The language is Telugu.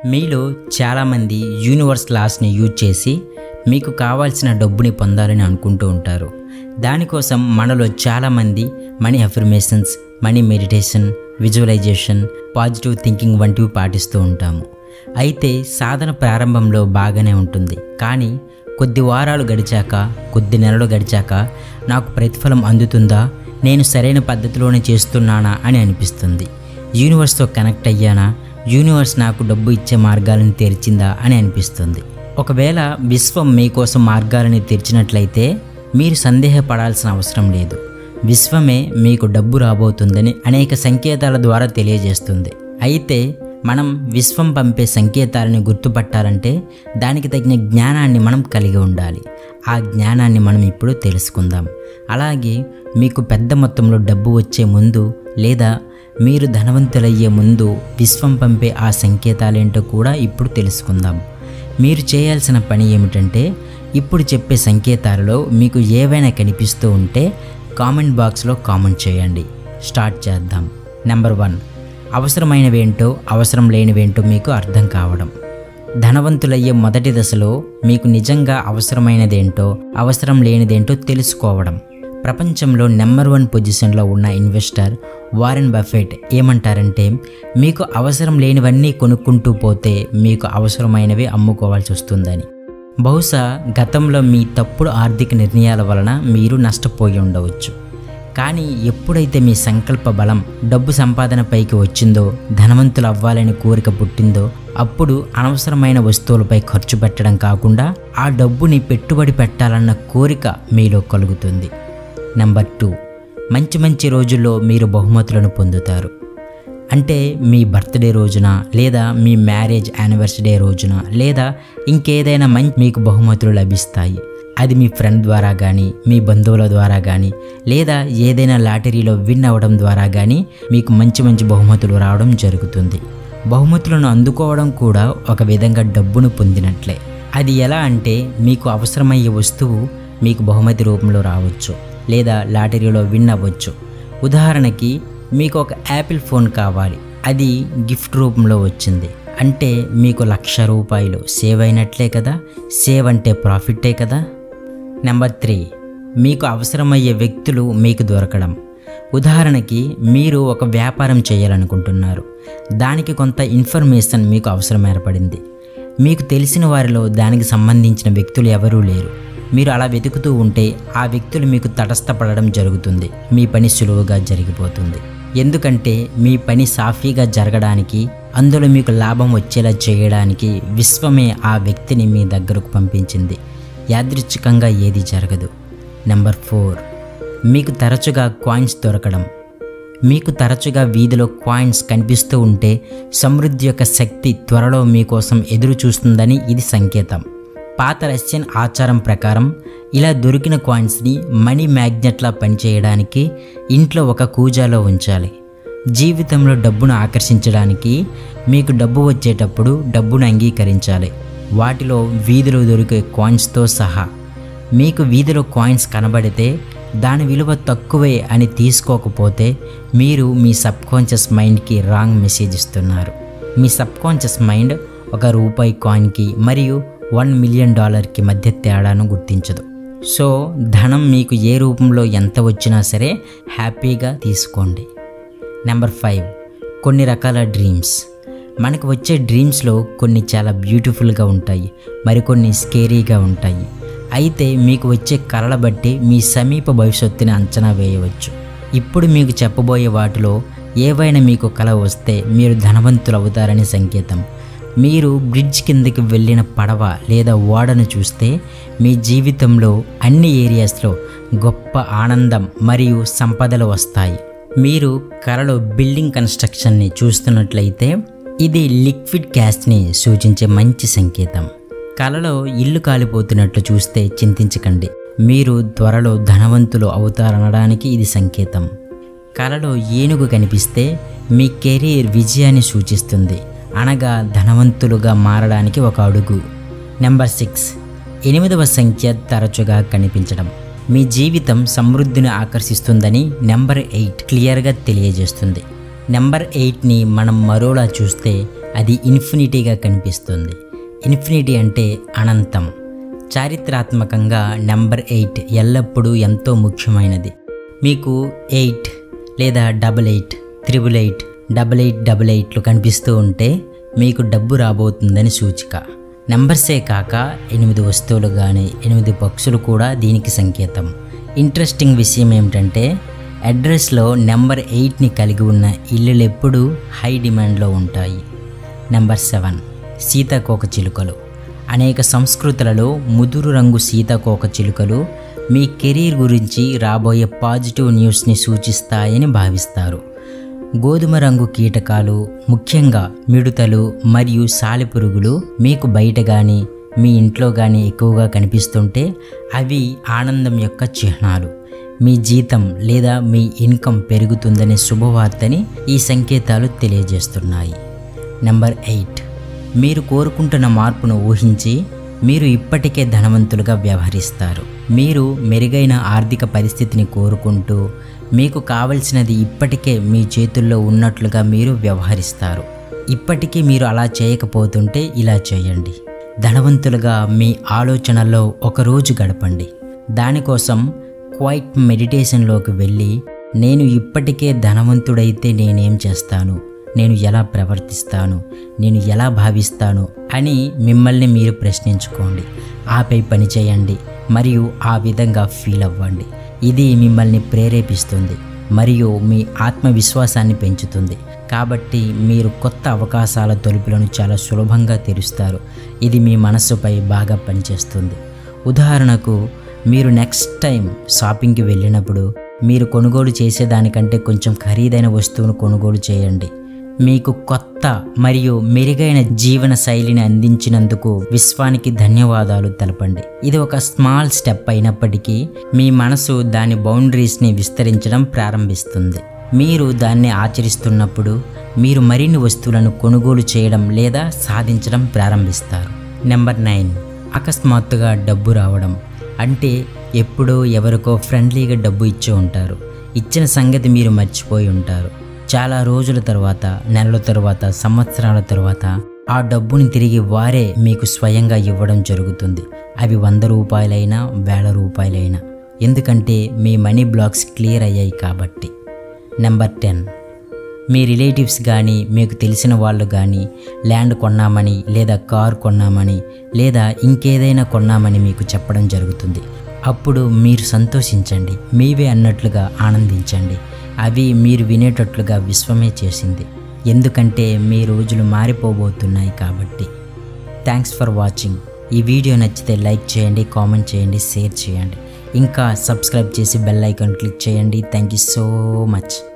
మీలో చాలామంది యూనివర్స్ లాస్ని యూజ్ చేసి మీకు కావాల్సిన డబ్బుని పొందాలని అనుకుంటూ ఉంటారు దానికోసం మనలో చాలామంది money affirmations money meditation visualisation positive thinking వంటివి పాటిస్తూ ఉంటాము అయితే సాధన ప్రారంభంలో బాగానే ఉంటుంది కానీ కొద్ది వారాలు గడిచాక కొద్ది నెలలు గడిచాక నాకు ప్రతిఫలం అందుతుందా నేను సరైన పద్ధతిలోనే చేస్తున్నానా అని అనిపిస్తుంది యూనివర్స్తో కనెక్ట్ అయ్యానా యూనివర్స్ నాకు డబ్బు ఇచ్చే మార్గాలను తెరిచిందా అని అనిపిస్తుంది ఒకవేళ విశ్వం మీకోసం మార్గాలని తెరిచినట్లయితే మీరు సందేహపడాల్సిన అవసరం లేదు విశ్వమే మీకు డబ్బు రాబోతుందని అనేక సంకేతాల ద్వారా తెలియజేస్తుంది అయితే మనం విశ్వం పంపే సంకేతాలను గుర్తుపట్టాలంటే దానికి తగిన జ్ఞానాన్ని మనం కలిగి ఉండాలి ఆ జ్ఞానాన్ని మనం ఇప్పుడు తెలుసుకుందాం అలాగే మీకు పెద్ద మొత్తంలో డబ్బు వచ్చే ముందు లేదా మీరు ధనవంతులయ్యే ముందు విశ్వం పంపే ఆ సంకేతాలేంటో కూడా ఇప్పుడు తెలుసుకుందాం మీరు చేయాల్సిన పని ఏమిటంటే ఇప్పుడు చెప్పే సంకేతాలలో మీకు ఏవైనా కనిపిస్తూ ఉంటే కామెంట్ బాక్స్లో కామెంట్ చేయండి స్టార్ట్ చేద్దాం నెంబర్ వన్ అవసరమైనవేంటో అవసరం లేనివేంటో మీకు అర్థం కావడం ధనవంతులయ్యే మొదటి దశలో మీకు నిజంగా అవసరమైనదేంటో అవసరం లేనిదేంటో తెలుసుకోవడం ప్రపంచంలో నెంబర్ వన్ పొజిషన్లో ఉన్న ఇన్వెస్టర్ వారెన్ బఫెట్ ఏమంటారంటే మీకు అవసరం లేనివన్నీ కొనుక్కుంటూ పోతే మీకు అవసరమైనవి అమ్ముకోవాల్సి వస్తుందని బహుశా గతంలో మీ తప్పుడు ఆర్థిక నిర్ణయాల వలన మీరు నష్టపోయి ఉండవచ్చు కానీ ఎప్పుడైతే మీ సంకల్ప బలం డబ్బు సంపాదన పైకి వచ్చిందో ధనవంతులు అవ్వాలని కోరిక పుట్టిందో అప్పుడు అనవసరమైన వస్తువులపై ఖర్చు పెట్టడం కాకుండా ఆ డబ్బుని పెట్టుబడి పెట్టాలన్న కోరిక మీలో కలుగుతుంది నెంబర్ టూ మంచి మంచి రోజుల్లో మీరు బహుమతులను పొందుతారు అంటే మీ బర్త్డే రోజున లేదా మీ మ్యారేజ్ యానివర్సరీ రోజున లేదా ఇంకేదైనా మంచి మీకు బహుమతులు లభిస్తాయి అది మీ ఫ్రెండ్ ద్వారా కానీ మీ బంధువుల ద్వారా కానీ లేదా ఏదైనా లాటరీలో విన్ అవ్వడం ద్వారా కానీ మీకు మంచి మంచి బహుమతులు రావడం జరుగుతుంది బహుమతులను అందుకోవడం కూడా ఒక విధంగా డబ్బును పొందినట్లే అది ఎలా అంటే మీకు అవసరమయ్యే వస్తువు మీకు బహుమతి రూపంలో రావచ్చు లేదా లాటరీలో విన్ అవ్వచ్చు ఉదాహరణకి మీకు ఒక యాపిల్ ఫోన్ కావాలి అది గిఫ్ట్ రూపంలో వచ్చింది అంటే మీకు లక్ష రూపాయలు సేవ్ అయినట్లే కదా సేవ్ అంటే ప్రాఫిట్టే కదా నెంబర్ త్రీ మీకు అవసరమయ్యే వ్యక్తులు మీకు దొరకడం ఉదాహరణకి మీరు ఒక వ్యాపారం చేయాలనుకుంటున్నారు దానికి కొంత ఇన్ఫర్మేషన్ మీకు అవసరం ఏర్పడింది మీకు తెలిసిన వారిలో దానికి సంబంధించిన వ్యక్తులు ఎవరూ లేరు మీరు అలా వెతుకుతూ ఉంటే ఆ వ్యక్తులు మీకు తటస్థపడడం జరుగుతుంది మీ పని సులువుగా జరిగిపోతుంది ఎందుకంటే మీ పని సాఫీగా జరగడానికి అందులో మీకు లాభం వచ్చేలా చేయడానికి విశ్వమే ఆ వ్యక్తిని మీ దగ్గరకు పంపించింది యాదృచ్ఛికంగా ఏది జరగదు నెంబర్ ఫోర్ మీకు తరచుగా కాయిన్స్ దొరకడం మీకు తరచుగా వీధిలో కాయిన్స్ కనిపిస్తూ ఉంటే సమృద్ధి యొక్క శక్తి త్వరలో మీకోసం ఎదురు చూస్తుందని ఇది సంకేతం పాత రష్యన్ ఆచారం ప్రకారం ఇలా దొరికిన కాయిన్స్ని మనీ మ్యాగ్నెట్లా పనిచేయడానికి ఇంట్లో ఒక కూజాలో ఉంచాలి జీవితంలో డబ్బును ఆకర్షించడానికి మీకు డబ్బు వచ్చేటప్పుడు డబ్బును అంగీకరించాలి వాటిలో వీధిలో దొరికే కాయిన్స్తో సహా మీకు వీధిలో కాయిన్స్ కనబడితే దాని విలువ తక్కువే అని తీసుకోకపోతే మీరు మీ సబ్కాన్షియస్ మైండ్కి రాంగ్ మెసేజ్ ఇస్తున్నారు మీ సబ్కాన్షియస్ మైండ్ ఒక రూపాయి కాయిన్కి మరియు వన్ మిలియన్ డాలర్కి మధ్య తేడాను గుర్తించదు సో ధనం మీకు ఏ రూపంలో ఎంత వచ్చినా సరే హ్యాపీగా తీసుకోండి నెంబర్ ఫైవ్ కొన్ని రకాల డ్రీమ్స్ మనకు వచ్చే డ్రీమ్స్లో కొన్ని చాలా బ్యూటిఫుల్గా ఉంటాయి మరికొన్ని స్కేరీగా ఉంటాయి అయితే మీకు వచ్చే కళల బట్టి మీ సమీప భవిష్యత్తుని అంచనా వేయవచ్చు ఇప్పుడు మీకు చెప్పబోయే వాటిలో ఏవైనా మీకు కళ వస్తే మీరు ధనవంతులు అవుతారని సంకేతం మీరు బ్రిడ్జ్ కిందకి వెళ్ళిన పడవ లేదా ఓడను చూస్తే మీ జీవితంలో అన్ని ఏరియాస్లో గొప్ప ఆనందం మరియు సంపదలు వస్తాయి మీరు కళలో బిల్డింగ్ కన్స్ట్రక్షన్ని చూస్తున్నట్లయితే ఇది లిక్విడ్ గ్యాస్ని సూచించే మంచి సంకేతం కలలో ఇల్లు కాలిపోతున్నట్లు చూస్తే చింతించకండి మీరు త్వరలో ధనవంతులు అవుతారనడానికి ఇది సంకేతం కలలో ఏనుగు కనిపిస్తే మీ కెరీర్ విజయాన్ని సూచిస్తుంది అనగా ధనవంతులుగా మారడానికి ఒక అడుగు నెంబర్ సిక్స్ ఎనిమిదవ సంఖ్య తరచుగా కనిపించడం మీ జీవితం సమృద్ధిని ఆకర్షిస్తుందని నెంబర్ ఎయిట్ క్లియర్గా తెలియజేస్తుంది నెంబర్ ఎయిట్ని మనం మరోలా చూస్తే అది ఇన్ఫినిటీగా కనిపిస్తుంది ఇన్ఫినిటీ అంటే అనంతం చారిత్రాత్మకంగా నెంబర్ ఎయిట్ ఎల్లప్పుడూ ఎంతో ముఖ్యమైనది మీకు ఎయిట్ లేదా double eight triple eight double eight double ఎయిట్లు కనిపిస్తూ ఉంటే మీకు డబ్బు రాబోతుందని సూచిక నెంబర్సే కాక ఎనిమిది వస్తువులు కానీ ఎనిమిది పక్షులు కూడా దీనికి సంకేతం ఇంట్రెస్టింగ్ విషయం ఏమిటంటే అడ్రస్లో నెంబర్ ఎయిట్ని కలిగి ఉన్న ఇల్లులు ఎప్పుడూ హై డిమాండ్లో ఉంటాయి నెంబర్ సెవెన్ సీతాకోక చిలుకలు అనేక సంస్కృతులలో ముదురు రంగు సీతాకోక చిలుకలు మీ కెరీర్ గురించి రాబోయే పాజిటివ్ న్యూస్ని సూచిస్తాయని భావిస్తారు గోధుమ రంగు కీటకాలు ముఖ్యంగా మిడుతలు మరియు సాలెపురుగులు మీకు బయట కానీ మీ ఇంట్లో కానీ ఎక్కువగా కనిపిస్తుంటే అవి ఆనందం యొక్క చిహ్నాలు మీ జీతం లేదా మీ ఇన్కమ్ పెరుగుతుందనే శుభవార్తని ఈ సంకేతాలు తెలియజేస్తున్నాయి నెంబర్ ఎయిట్ మీరు కోరుకుంటున్న మార్పును ఊహించి మీరు ఇప్పటికే ధనవంతులుగా వ్యవహరిస్తారు మీరు మెరుగైన ఆర్థిక పరిస్థితిని కోరుకుంటూ మీకు కావలసినది ఇప్పటికే మీ చేతుల్లో ఉన్నట్లుగా మీరు వ్యవహరిస్తారు ఇప్పటికీ మీరు అలా చేయకపోతుంటే ఇలా చేయండి ధనవంతులుగా మీ ఆలోచనల్లో ఒకరోజు గడపండి దానికోసం క్వైట్ మెడిటేషన్లోకి వెళ్ళి నేను ఇప్పటికే ధనవంతుడైతే నేనేం చేస్తాను నేను ఎలా ప్రవర్తిస్తాను నేను ఎలా భావిస్తాను అని మిమ్మల్ని మీరు ప్రశ్నించుకోండి ఆపై పని చేయండి మరియు ఆ విధంగా ఫీల్ అవ్వండి ఇది మిమ్మల్ని ప్రేరేపిస్తుంది మరియు మీ ఆత్మవిశ్వాసాన్ని పెంచుతుంది కాబట్టి మీరు కొత్త అవకాశాల తలుపులను చాలా సులభంగా తెరుస్తారు ఇది మీ మనస్సుపై బాగా పనిచేస్తుంది ఉదాహరణకు మీరు నెక్స్ట్ టైం షాపింగ్కి వెళ్ళినప్పుడు మీరు కొనుగోలు చేసేదానికంటే కొంచెం ఖరీదైన వస్తువును కొనుగోలు చేయండి మీకు కొత్త మరియు మెరుగైన జీవన శైలిని అందించినందుకు విశ్వానికి ధన్యవాదాలు తెలపండి ఇది ఒక స్మాల్ స్టెప్ అయినప్పటికీ మీ మనసు దాని బౌండరీస్ని విస్తరించడం ప్రారంభిస్తుంది మీరు దాన్ని ఆచరిస్తున్నప్పుడు మీరు మరిన్ని వస్తువులను కొనుగోలు చేయడం లేదా సాధించడం ప్రారంభిస్తారు నెంబర్ నైన్ అకస్మాత్తుగా డబ్బు రావడం అంటే ఎప్పుడో ఎవరికో ఫ్రెండ్లీగా డబ్బు ఇచ్చి ఉంటారు ఇచ్చిన సంగతి మీరు మర్చిపోయి ఉంటారు చాలా రోజుల తర్వాత నెలల తర్వాత సంవత్సరాల తర్వాత ఆ డబ్బుని తిరిగి వారే మీకు స్వయంగా ఇవ్వడం జరుగుతుంది అవి వంద రూపాయలైనా వేల రూపాయలైనా ఎందుకంటే మీ మనీ బ్లాక్స్ క్లియర్ అయ్యాయి కాబట్టి నెంబర్ టెన్ మీ రిలేటివ్స్ కానీ మీకు తెలిసిన వాళ్ళు కానీ ల్యాండ్ కొన్నామని లేదా కార్ కొన్నామని లేదా ఇంకేదైనా కొన్నామని మీకు చెప్పడం జరుగుతుంది అప్పుడు మీరు సంతోషించండి మీవే అన్నట్లుగా ఆనందించండి అవి మీరు వినేటట్లుగా విశ్వమే చేసింది ఎందుకంటే మీ రోజులు మారిపోబోతున్నాయి కాబట్టి థ్యాంక్స్ ఫర్ వాచింగ్ ఈ వీడియో నచ్చితే లైక్ చేయండి కామెంట్ చేయండి షేర్ చేయండి ఇంకా సబ్స్క్రైబ్ చేసి బెల్ ఐకాన్ క్లిక్ చేయండి థ్యాంక్ యూ సో మచ్